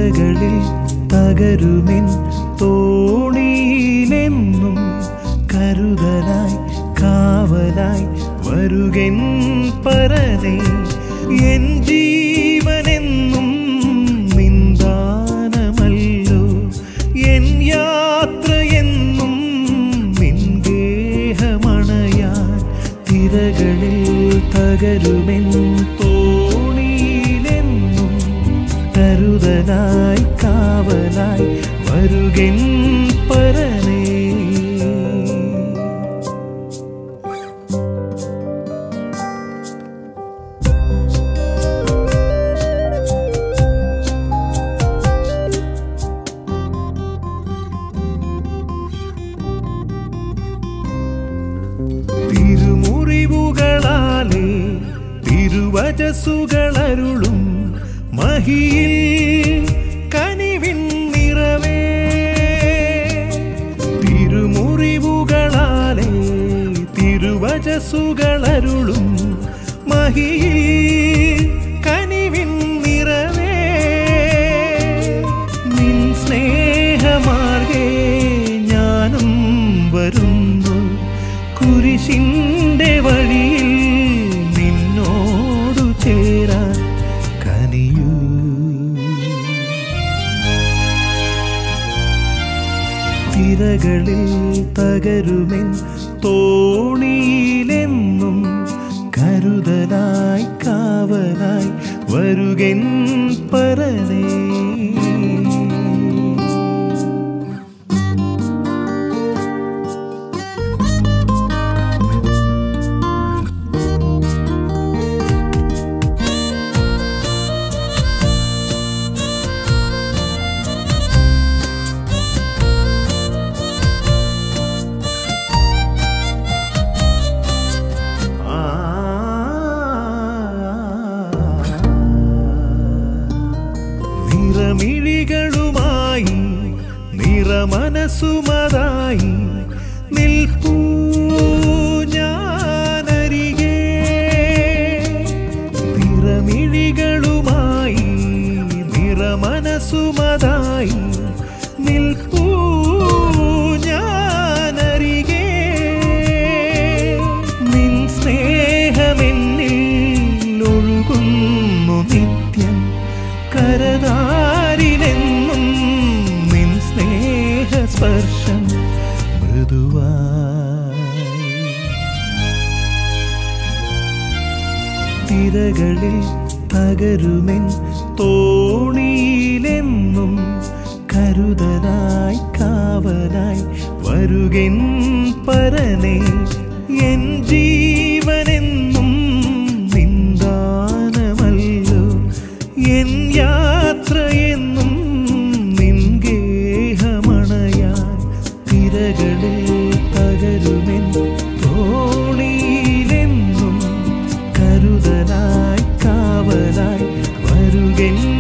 തിരകളിൽ തകരുമെൻ തോണിയിലെന്നും കരുതലായി കാവലായി വരുകൻ പരനെ N ജീവനെന്നും നിന്ദാനമല്ലോ N യാത്രയെന്നും നിൻഗേഹമണയാൻ തിരകളിൽ തകരുമെൻ തോണിയിലെന്നും കരുതലായി കാവലായി വരുകൻ പരനേ തിരുമുറിവുകളാലേ തിരുവചസുകളരുളും മഹിയിൽ കനിവിൻ നിറവേ തിരുമുറിവുകളാലേ തിരുവചസുകളരുളും മഹിയിൽ കനിവിൻ നിറവേ നിൻ സ്നേഹമാർഗേ ഞാനും വരുന്നു കുരിശിൻ്റെ വഴിയിൽ നിന്നോടു ചേരാൻ കനിയൂ തിരകളിൽ തകരുമെൻ തോണിയിലെന്നും കരുതലായി കാവലായി വരുകൻ പരനേ നിറമിഴികളുമായി നിറമനസുമതായി നിൽപ്പൂ ഞാനരികെ നിറമിഴികളുമായി നിറമനസുമതായി നിൽപ്പൂ ഞാനരികെ നിൻ സ്നേഹമെന്നിൽ ഒഴുകുന്നു നിത്യം കരതാരിലെന്നും നിൻ സ്നേഹസ്പർശം മൃദുവായി തിരകളിൽ തകരുമെൻ തോണിയിലെന്നും കരുതലായി കാവലായി വരുകൻ പരനെ എൻ ജീവനെന്നും നിന്ദാനമല്ലോ എൻ യാത്രയെന്നും നിൻഗേഹമണയാൻ തിരകളിൽ തകരുമെൻ തോണിയിലെന്നും കരുതലായി കാവലായി വരുകൻ